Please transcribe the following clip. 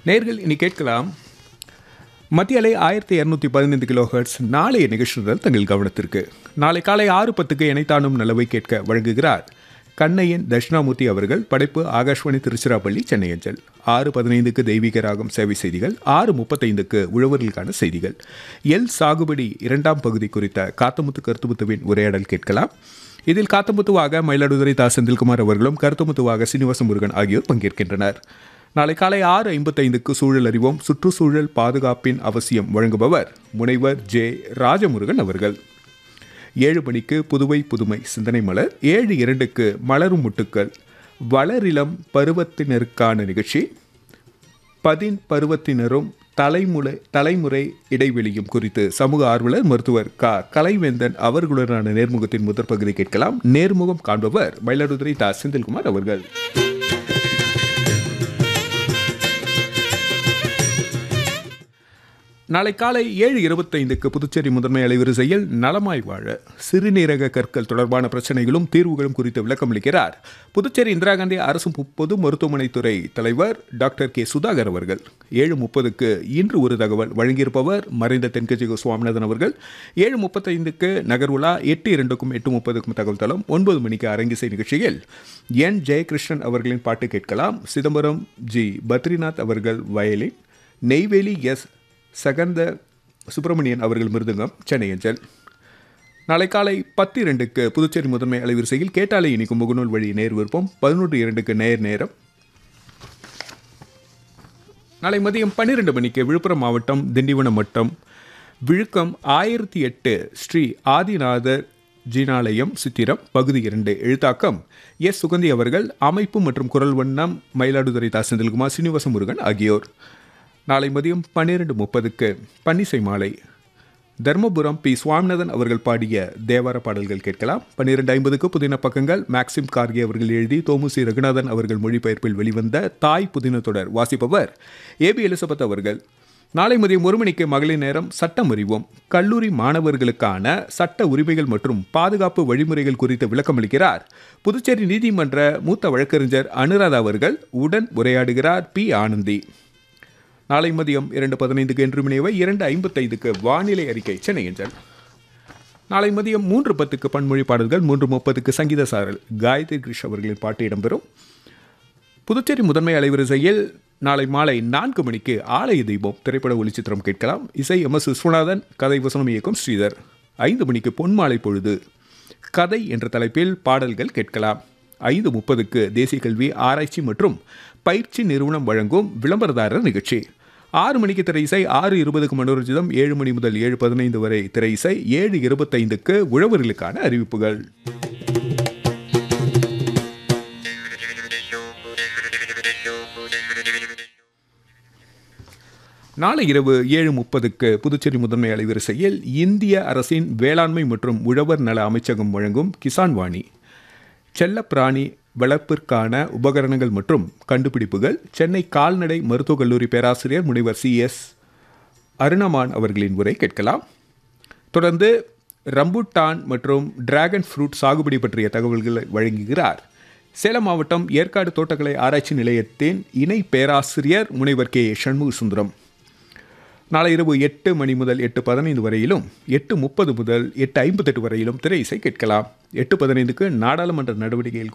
நேர்கள் இனி கேட்கலாம் மத்திய அலை ஆயிரத்தி இரநூத்தி பதினைந்து கிலோ ஹெர்ட்ஸ் நாளைய நிகழ்ச்சிகள் தங்கள் கவனத்திற்கு நாளை காலை ஆறு பத்துக்கு இணைத்தானும் நலவை கேட்க வழங்குகிறார் கண்ணையன் தட்சிணாமூர்த்தி அவர்கள் படைப்பு ஆகாஷ்வாணி திருச்சிராப்பள்ளி சென்னை அஞ்சல் ஆறு பதினைந்துக்கு தெய்வீக ராகம் சேவை செய்திகள் ஆறு முப்பத்தைந்துக்கு உழவர்களுக்கான செய்திகள் எல் சாகுபடி இரண்டாம் பகுதி குறித்த காத்தமுத்து கருத்துமுத்துவின் உரையாடல் கேட்கலாம் இதில் காத்தமுத்துவாக மயிலாடுதுறை தா செந்தில்குமார் அவர்களும் கருத்துமுத்துவாக சீனிவாச முருகன் ஆகியோர் பங்கேற்கின்றனர் நாளை காலை ஆறு ஐம்பத்தைந்துக்கு சூழல் அறிவோம் சுற்றுச்சூழல் பாதுகாப்பின் அவசியம் வழங்குபவர் முனைவர் ஜே ராஜமுருகன் அவர்கள் ஏழு மணிக்கு புதுவை புதுமை சிந்தனை மலர் ஏழு இரண்டுக்கு மலரும் முட்டுக்கள் வளரிளம் பருவத்தினருக்கான நிகழ்ச்சி பதின் பருவத்தினரும் தலைமுறை தலைமுறை இடைவெளியும் குறித்து சமூக ஆர்வலர் மருத்துவர் க கலைவேந்தன் அவர்களுடனான நேர்முகத்தின் முதற் பகுதி கேட்கலாம் நேர்முகம் காண்பவர் மயிலாடுதுறை தா செந்தில்குமார் அவர்கள் நாளை காலை ஏழு இருபத்தைந்துக்கு புதுச்சேரி முதன்மை அலைவரிசையில் நலமாய் வாழ சிறுநீரக கற்கள் தொடர்பான பிரச்சனைகளும் தீர்வுகளும் குறித்து விளக்கமளிக்கிறார் புதுச்சேரி இந்திரா காந்தி அரசு பொது மருத்துவமனைத்துறை தலைவர் டாக்டர் கே சுதாகர் அவர்கள் ஏழு முப்பதுக்கு இன்று ஒரு தகவல் வழங்கியிருப்பவர் மறைந்த தென்கட்சி சுவாமிநாதன் அவர்கள் ஏழு முப்பத்தைந்துக்கு நகர்வுலா எட்டு இரண்டுக்கும் எட்டு முப்பதுக்கும் தகவல் தளம் ஒன்பது மணிக்கு அரங்கிசை நிகழ்ச்சியில் என் ஜெயகிருஷ்ணன் அவர்களின் பாட்டு கேட்கலாம் சிதம்பரம் ஜி பத்ரிநாத் அவர்கள் வயலின் நெய்வேலி எஸ் சகந்த சுப்பிரமணியன் அவர்கள் மிருதங்கம் சென்னை அஞ்சல் நாளை காலை பத்து இரண்டுக்கு புதுச்சேரி முதன்மை அலைவரிசையில் கேட்டாலே இனிக்கும் முகநூல் வழி நேர் விருப்பம் பதினொன்று இரண்டுக்கு நேர் நேரம் நாளை மதியம் பன்னிரெண்டு மணிக்கு விழுப்புரம் மாவட்டம் திண்டிவனம் மட்டம் விழுக்கம் ஆயிரத்தி எட்டு ஸ்ரீ ஆதிநாதர் ஜீனாலயம் சித்திரம் பகுதி இரண்டு எழுத்தாக்கம் எஸ் சுகந்தி அவர்கள் அமைப்பு மற்றும் குரல் வண்ணம் மயிலாடுதுறை தாசந்தில்குமார் சீனிவாச முருகன் ஆகியோர் நாளை மதியம் பன்னிரெண்டு முப்பதுக்கு பன்னிசை மாலை தர்மபுரம் பி சுவாமிநாதன் அவர்கள் பாடிய தேவார பாடல்கள் கேட்கலாம் பன்னிரெண்டு ஐம்பதுக்கு புதின பக்கங்கள் மேக்சிம் கார்கே அவர்கள் எழுதி தோமுசி ரகுநாதன் அவர்கள் மொழிபெயர்ப்பில் வெளிவந்த தாய் புதின தொடர் வாசிப்பவர் ஏபி எலிசபெத் அவர்கள் நாளை மதியம் ஒரு மணிக்கு மகளிர் நேரம் சட்டம் அறிவோம் கல்லூரி மாணவர்களுக்கான சட்ட உரிமைகள் மற்றும் பாதுகாப்பு வழிமுறைகள் குறித்து விளக்கமளிக்கிறார் புதுச்சேரி நீதிமன்ற மூத்த வழக்கறிஞர் அனுராதா அவர்கள் உடன் உரையாடுகிறார் பி ஆனந்தி நாளை மதியம் இரண்டு பதினைந்துக்கு என்று மினிவை இரண்டு ஐம்பத்தைந்துக்கு வானிலை அறிக்கை சென்னை என்றல் நாளை மதியம் மூன்று பத்துக்கு பன்மொழி பாடல்கள் மூன்று முப்பதுக்கு சங்கீத சாரல் காயத்ரி கிருஷ் அவர்களின் பாட்டு இடம்பெறும் புதுச்சேரி முதன்மை அலைவரிசையில் நாளை மாலை நான்கு மணிக்கு ஆலய தெய்வம் திரைப்பட ஒளிச்சித்திரம் கேட்கலாம் இசை எம் எஸ் விஸ்வநாதன் கதை வசனம் இயக்கும் ஸ்ரீதர் ஐந்து மணிக்கு பொன்மாலை பொழுது கதை என்ற தலைப்பில் பாடல்கள் கேட்கலாம் ஐந்து முப்பதுக்கு தேசிய கல்வி ஆராய்ச்சி மற்றும் பயிற்சி நிறுவனம் வழங்கும் விளம்பரதாரர் நிகழ்ச்சி ஆறு மணிக்கு திரை இசை ஆறு இருபதுக்கு மனோரஞ்சிதம் ஏழு மணி முதல் ஏழு பதினைந்து வரை திரை இசை ஏழு இருபத்தைந்துக்கு உழவர்களுக்கான அறிவிப்புகள் நாளை இரவு ஏழு முப்பதுக்கு புதுச்சேரி முதன்மை அலைவரிசையில் இந்திய அரசின் வேளாண்மை மற்றும் உழவர் நல அமைச்சகம் வழங்கும் கிசான் வாணி செல்லப்பிராணி வளர்ப்பிற்கான உபகரணங்கள் மற்றும் கண்டுபிடிப்புகள் சென்னை கால்நடை மருத்துவக் கல்லூரி பேராசிரியர் முனைவர் சி எஸ் அருணமான் அவர்களின் உரை கேட்கலாம் தொடர்ந்து ரம்புட்டான் மற்றும் டிராகன் ஃப்ரூட் சாகுபடி பற்றிய தகவல்களை வழங்குகிறார் சேலம் மாவட்டம் ஏற்காடு தோட்டக்கலை ஆராய்ச்சி நிலையத்தின் இணை பேராசிரியர் முனைவர் கே சண்முக சுந்தரம் நாளை இரவு எட்டு மணி முதல் எட்டு பதினைந்து வரையிலும் எட்டு முப்பது முதல் எட்டு ஐம்பத்தெட்டு வரையிலும் திரை இசை கேட்கலாம் எட்டு பதினைந்துக்கு நாடாளுமன்ற நடவடிக்கையில்